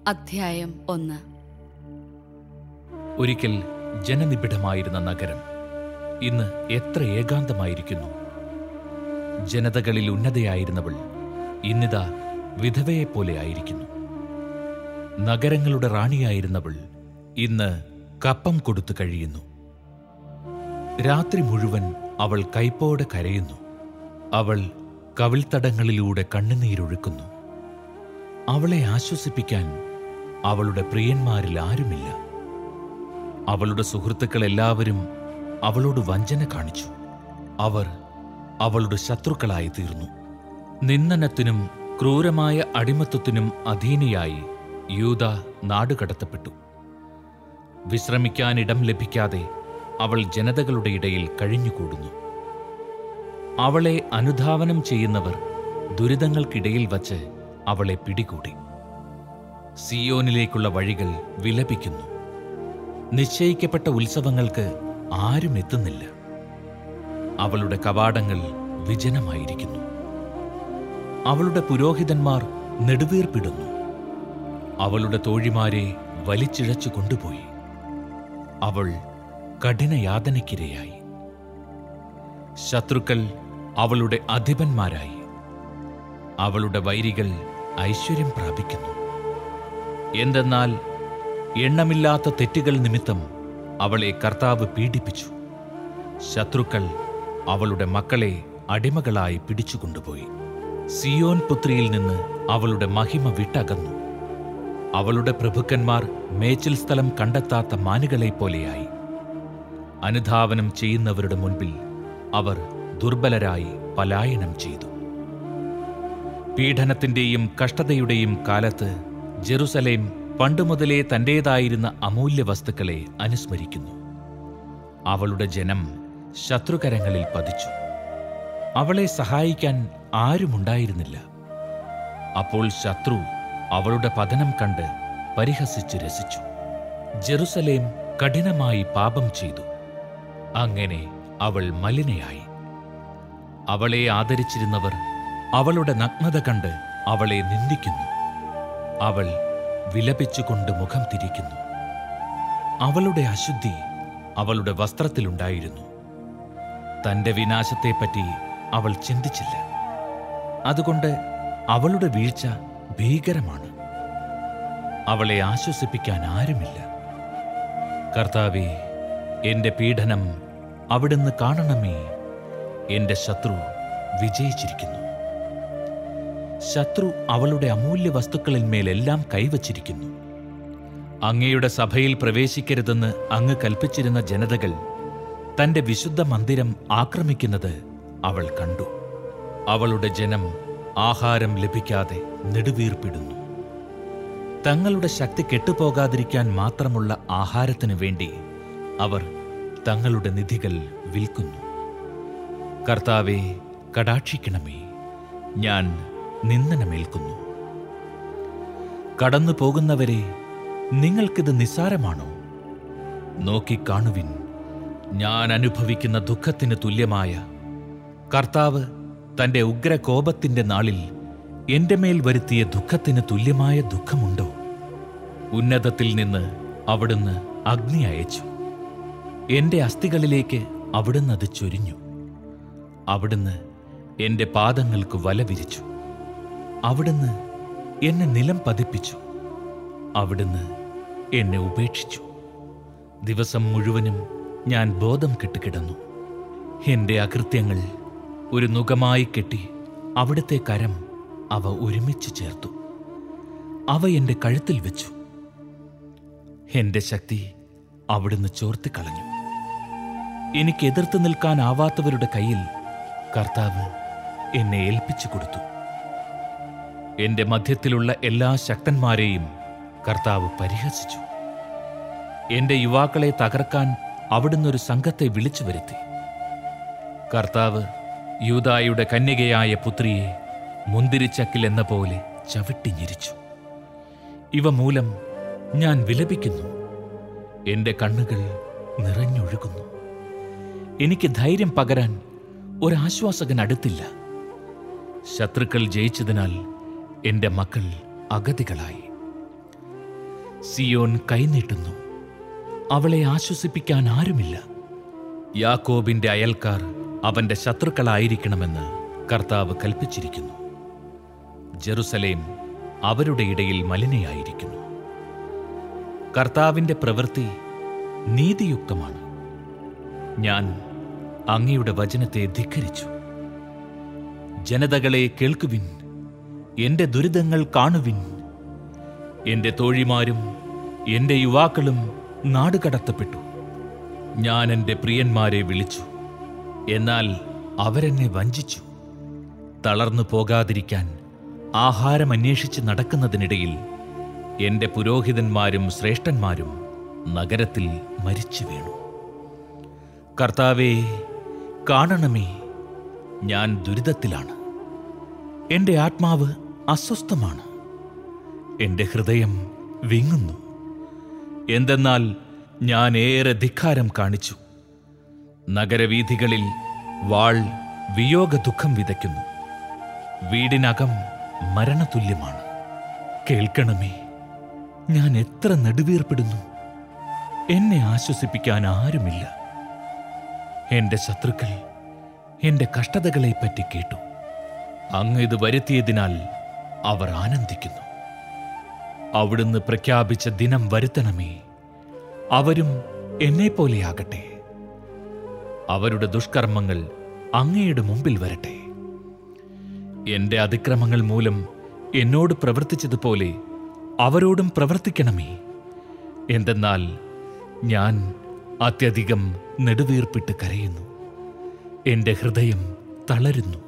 അധ്യായം ഒന്ന് ഒരിക്കൽ ജനനിബിഡമായിരുന്ന നഗരം ഇന്ന് എത്ര ഏകാന്തമായിരിക്കുന്നു ജനതകളിൽ ഉന്നതയായിരുന്നവൾ ഇന്നിതാ വിധവയെപ്പോലെ ആയിരിക്കുന്നു നഗരങ്ങളുടെ റാണിയായിരുന്നവൾ ഇന്ന് കപ്പം കൊടുത്തു കഴിയുന്നു രാത്രി മുഴുവൻ അവൾ കൈപ്പോടെ കരയുന്നു അവൾ കവിൾത്തടങ്ങളിലൂടെ കണ്ണുനീരൊഴുക്കുന്നു അവളെ ആശ്വസിപ്പിക്കാൻ അവളുടെ പ്രിയന്മാരിൽ ആരുമില്ല അവളുടെ സുഹൃത്തുക്കൾ എല്ലാവരും അവളോട് വഞ്ചന കാണിച്ചു അവർ അവളുടെ ശത്രുക്കളായി തീർന്നു നിന്ദനത്തിനും ക്രൂരമായ അടിമത്വത്തിനും അധീനയായി യൂത നാടുകടത്തപ്പെട്ടു വിശ്രമിക്കാനിടം ലഭിക്കാതെ അവൾ ജനതകളുടെ ഇടയിൽ കഴിഞ്ഞുകൂടുന്നു അവളെ അനുധാവനം ചെയ്യുന്നവർ ദുരിതങ്ങൾക്കിടയിൽ വച്ച് അവളെ പിടികൂടി സിയോനിലേക്കുള്ള വഴികൾ വിലപിക്കുന്നു നിശ്ചയിക്കപ്പെട്ട ഉത്സവങ്ങൾക്ക് ആരും എത്തുന്നില്ല അവളുടെ കവാടങ്ങൾ വിജനമായിരിക്കുന്നു അവളുടെ പുരോഹിതന്മാർ നെടുവീർപ്പിടുന്നു അവളുടെ തോഴിമാരെ വലിച്ചിഴച്ചു കൊണ്ടുപോയി അവൾ കഠിനയാതനയ്ക്കിരയായി ശത്രുക്കൾ അവളുടെ അധിപന്മാരായി അവളുടെ വൈരികൾ ഐശ്വര്യം പ്രാപിക്കുന്നു എന്തെന്നാൽ എണ്ണമില്ലാത്ത തെറ്റുകൾ നിമിത്തം അവളെ കർത്താവ് പീഡിപ്പിച്ചു ശത്രുക്കൾ അവളുടെ മക്കളെ അടിമകളായി പിടിച്ചുകൊണ്ടുപോയി സിയോൻ പുത്രിയിൽ നിന്ന് അവളുടെ മഹിമ വിട്ടകന്നു അവളുടെ പ്രഭുക്കന്മാർ മേച്ചിൽ സ്ഥലം കണ്ടെത്താത്ത മാനുകളെ പോലെയായി അനുധാവനം ചെയ്യുന്നവരുടെ മുൻപിൽ അവർ ദുർബലരായി പലായനം ചെയ്തു പീഡനത്തിന്റെയും കഷ്ടതയുടെയും കാലത്ത് ജെറുസലേം പണ്ടുമുതലേ തന്റേതായിരുന്ന അമൂല്യ വസ്തുക്കളെ അനുസ്മരിക്കുന്നു അവളുടെ ജനം ശത്രുകരങ്ങളിൽ പതിച്ചു അവളെ സഹായിക്കാൻ ആരുമുണ്ടായിരുന്നില്ല അപ്പോൾ ശത്രു അവളുടെ പതനം കണ്ട് പരിഹസിച്ച് രസിച്ചു ജെറുസലേം കഠിനമായി പാപം ചെയ്തു അങ്ങനെ അവൾ മലിനയായി അവളെ ആദരിച്ചിരുന്നവർ അവളുടെ നഗ്നത കണ്ട് അവളെ നിന്ദിക്കുന്നു അവൾ വിലപിച്ചുകൊണ്ട് മുഖം തിരിക്കുന്നു അവളുടെ അശുദ്ധി അവളുടെ വസ്ത്രത്തിലുണ്ടായിരുന്നു തന്റെ വിനാശത്തെപ്പറ്റി അവൾ ചിന്തിച്ചില്ല അതുകൊണ്ട് അവളുടെ വീഴ്ച ഭീകരമാണ് അവളെ ആശ്വസിപ്പിക്കാൻ ആരുമില്ല കർത്താവേ എന്റെ പീഡനം അവിടുന്ന് കാണണമേ എന്റെ ശത്രു വിജയിച്ചിരിക്കുന്നു ശത്രു അവളുടെ അമൂല്യ വസ്തുക്കളിന്മേലെല്ലാം കൈവച്ചിരിക്കുന്നു അങ്ങയുടെ സഭയിൽ പ്രവേശിക്കരുതെന്ന് അങ്ങ് കൽപ്പിച്ചിരുന്ന ജനതകൾ തന്റെ വിശുദ്ധ മന്ദിരം ആക്രമിക്കുന്നത് അവൾ കണ്ടു അവളുടെ ജനം ആഹാരം ലഭിക്കാതെ നെടുവീർപ്പിടുന്നു തങ്ങളുടെ ശക്തി കെട്ടുപോകാതിരിക്കാൻ മാത്രമുള്ള ആഹാരത്തിനു വേണ്ടി അവർ തങ്ങളുടെ നിധികൾ വിൽക്കുന്നു കർത്താവെ കടാക്ഷിക്കണമേ ഞാൻ നിന്ദനമേൽക്കുന്നു കടന്നു പോകുന്നവരെ നിങ്ങൾക്കിത് നിസ്സാരമാണോ നോക്കിക്കാണുവിൻ ഞാൻ അനുഭവിക്കുന്ന ദുഃഖത്തിന് തുല്യമായ കർത്താവ് തന്റെ ഉഗ്രകോപത്തിന്റെ നാളിൽ എന്റെ മേൽ വരുത്തിയ ദുഃഖത്തിന് തുല്യമായ ദുഃഖമുണ്ടോ ഉന്നതത്തിൽ നിന്ന് അവിടുന്ന് അഗ്നി അയച്ചു എന്റെ അസ്ഥികളിലേക്ക് അവിടുന്ന് അത് ചൊരിഞ്ഞു അവിടുന്ന് എന്റെ പാദങ്ങൾക്ക് വല വിരിച്ചു അവിടുന്ന് എന്നെ നിലം പതിപ്പിച്ചു അവിടുന്ന് എന്നെ ഉപേക്ഷിച്ചു ദിവസം മുഴുവനും ഞാൻ ബോധം കെട്ടുകിടന്നു എന്റെ അകൃത്യങ്ങൾ ഒരു നുകമായി കെട്ടി അവിടുത്തെ കരം അവ ഒരുമിച്ച് ചേർത്തു അവ എന്റെ കഴുത്തിൽ വെച്ചു എന്റെ ശക്തി അവിടുന്ന് ചോർത്തിക്കളഞ്ഞു എനിക്ക് എതിർത്ത് നിൽക്കാനാവാത്തവരുടെ കയ്യിൽ കർത്താവ് എന്നെ ഏൽപ്പിച്ചു കൊടുത്തു എന്റെ മധ്യത്തിലുള്ള എല്ലാ ശക്തന്മാരെയും കർത്താവ് പരിഹസിച്ചു എന്റെ യുവാക്കളെ തകർക്കാൻ അവിടുന്ന് ഒരു സംഘത്തെ വിളിച്ചു വരുത്തി കർത്താവ് യൂതായുടെ കന്യകയായ പുത്രിയെ മുന്തിരിച്ചക്കിൽ എന്ന പോലെ ചവിട്ടി ഞെരിച്ചു ഇവ മൂലം ഞാൻ വിലപിക്കുന്നു എന്റെ കണ്ണുകൾ നിറഞ്ഞൊഴുകുന്നു എനിക്ക് ധൈര്യം പകരാൻ ഒരാശ്വാസകൻ അടുത്തില്ല ശത്രുക്കൾ ജയിച്ചതിനാൽ എന്റെ മക്കൾ അഗതികളായി സിയോൻ കൈനീട്ടുന്നു അവളെ ആശ്വസിപ്പിക്കാൻ ആരുമില്ല യാക്കോബിന്റെ അയൽക്കാർ അവന്റെ ശത്രുക്കളായിരിക്കണമെന്ന് കർത്താവ് കൽപ്പിച്ചിരിക്കുന്നു ജെറുസലേം അവരുടെ ഇടയിൽ മലിനയായിരിക്കുന്നു കർത്താവിന്റെ പ്രവൃത്തി നീതിയുക്തമാണ് ഞാൻ അങ്ങയുടെ വചനത്തെ ധിക്കരിച്ചു ജനതകളെ കേൾക്കുവിൻ എന്റെ ദുരിതങ്ങൾ കാണുവിൻ എന്റെ തോഴിമാരും എന്റെ യുവാക്കളും നാടുകടത്തപ്പെട്ടു ഞാൻ എന്റെ പ്രിയന്മാരെ വിളിച്ചു എന്നാൽ അവരെന്നെ വഞ്ചിച്ചു തളർന്നു പോകാതിരിക്കാൻ ആഹാരം അന്വേഷിച്ച് നടക്കുന്നതിനിടയിൽ എന്റെ പുരോഹിതന്മാരും ശ്രേഷ്ഠന്മാരും നഗരത്തിൽ മരിച്ചു വീണു കർത്താവേ കാണണമേ ഞാൻ ദുരിതത്തിലാണ് എന്റെ ആത്മാവ് അസ്വസ്ഥമാണ് എന്റെ ഹൃദയം വിങ്ങുന്നു എന്തെന്നാൽ ഞാൻ ഏറെ ധിക്കാരം കാണിച്ചു നഗരവീഥികളിൽ വാൾ വിയോഗ ദുഃഖം വിതയ്ക്കുന്നു വീടിനകം മരണതുല്യമാണ് കേൾക്കണമേ ഞാൻ എത്ര നെടുവീർപ്പെടുന്നു എന്നെ ആശ്വസിപ്പിക്കാൻ ആരുമില്ല എന്റെ ശത്രുക്കൾ എന്റെ കഷ്ടതകളെപ്പറ്റി കേട്ടു അങ്ങ് ഇത് വരുത്തിയതിനാൽ അവർ ആനന്ദിക്കുന്നു അവിടുന്ന് പ്രഖ്യാപിച്ച ദിനം വരുത്തണമേ അവരും എന്നെപ്പോലെയാകട്ടെ അവരുടെ ദുഷ്കർമ്മങ്ങൾ അങ്ങയുടെ മുമ്പിൽ വരട്ടെ എന്റെ അതിക്രമങ്ങൾ മൂലം എന്നോട് പ്രവർത്തിച്ചതുപോലെ അവരോടും പ്രവർത്തിക്കണമേ എന്തെന്നാൽ ഞാൻ അത്യധികം നെടുവീർപ്പിട്ട് കരയുന്നു എന്റെ ഹൃദയം തളരുന്നു